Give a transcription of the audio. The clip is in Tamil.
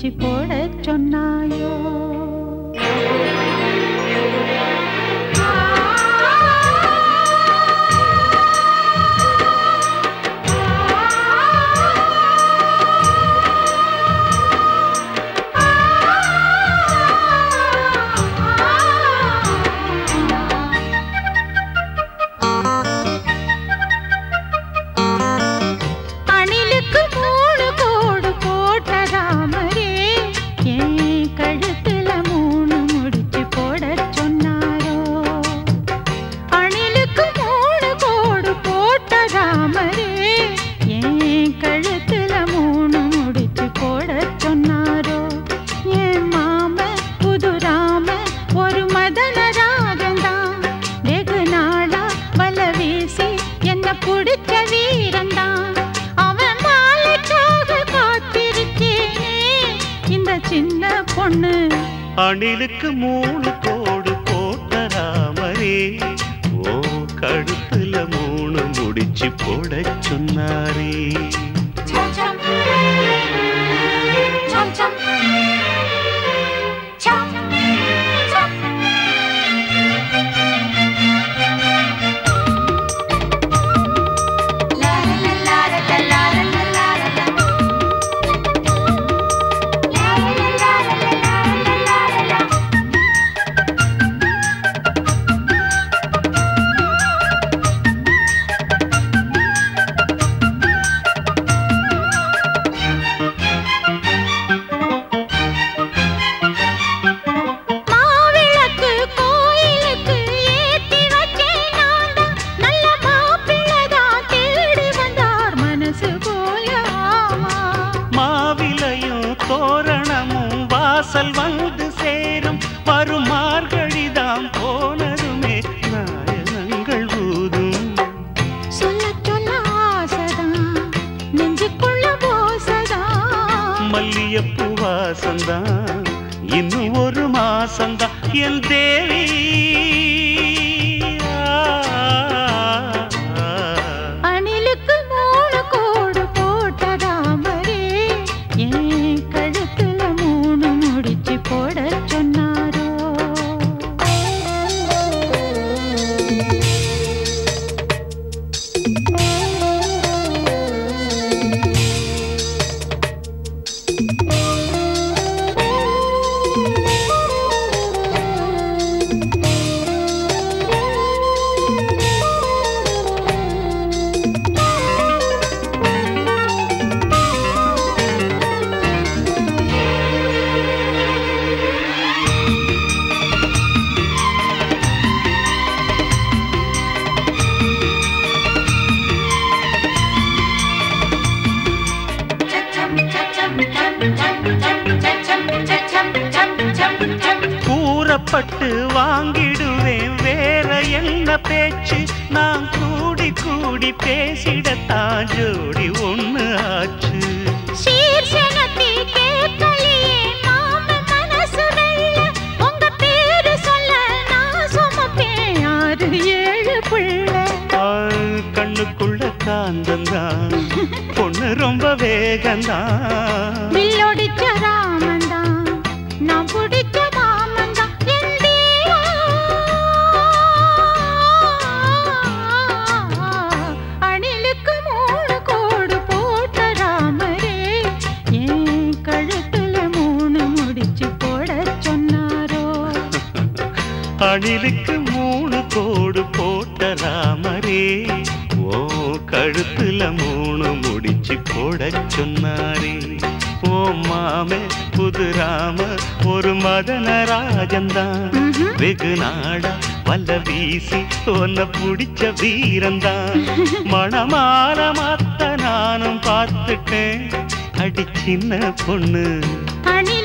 முடிச்சு போட சொன்னாயோ அணிலுக்கு மூணு கோடு போட்ட ராமரே என் கழுத்துல மூணு முடிச்சு போட சொன்னாரோ அணிலுக்கு மூணு கோடு போட்ட ராமரே என் கழுத்துல மூணு முடிச்சு போட சொன்னாரோ என் மாம புது ராம ஒரு மதன ராகந்தான் வெகு நாளா வல வீசி என்ன புடிச்ச வீரந்தான் அவன் மாலைக்காக காத்திருக்கேனே இந்த சின்ன பொண்ணு அணிலுக்கு மூணு கோடு போட்ட ராமரே ஓ கழுத்துல மூணு முடிச்சு போட சொன்னாரே Chum chum. Chum chum. Chum chum. La la la la la la la la la la la. La la la la la la la la la la. மாவிளக்கு கோயிலுக்கு ஏத்தி வச்சேன் நான் தான். நல்ல மாப்பிள்ளைதான் தேடி வந்தார் மனசு போல ஆமா. மாவிலையும் தோரணமும் வாசல் வந்து சேரும் வரும் மார்கழிதாம் போனதுமே நாயனங்கள் ஊதும் சொல்லச் சொல்ல ஆசைதான், நெஞ்சுக்குள்ள ஓசைதான். மல்லியப்பூ வாசந்தான் இன்னும் ஒரு மாசந்தான் என் தேவி அணிலுக்கு மூணு கோடு போட்ட ராமரே, என் கழுத்துல மூணு முடிச்சு போடச் சொன்னாரோ கூறப்பட்டு வாங்கிடுவேன் வேற என்ன பேச்சு நான் கூடி கூடி பேசிடத்தான் ஜோடி ஒண்ணு ஆச்சு சீர்சனத்தை கேட்கலையே மாமன் மனசு வெள்ள. உங்க பேரு சொல்ல நான் சுமப்பேன் ஆறு ஏழு பிள்ளை. ஆ, கண்ணுக்குள்ள காந்தந்தான் பொண்ணு ரொம்ப வேகந்தான் வில்லொடிச்ச ராமன்தான், நான் பிடிச்ச மாமன்தான், என் தேவா. அணிலுக்கு மூணு கோடு போட்ட ராமரே, என் கழுத்துல மூணு முடிச்சு போடச் சொன்னாரோ அணிலுக்கு மூணு கோடு போட்ட ராமரே ஓ கழுத்துல மூணு முடிச்சு போடச் சொன்னாரே ஓ மாமே புது ராம ஒரு மதன ராஜந்தான் ம்ஹும். வெகு நாடா வல்ல வீசி உன்னை பிடிச்ச வீரந்தான் மணமால மாத்த நானும் பார்த்துட்டேன் அடி சின்ன பொண்ணு அணில்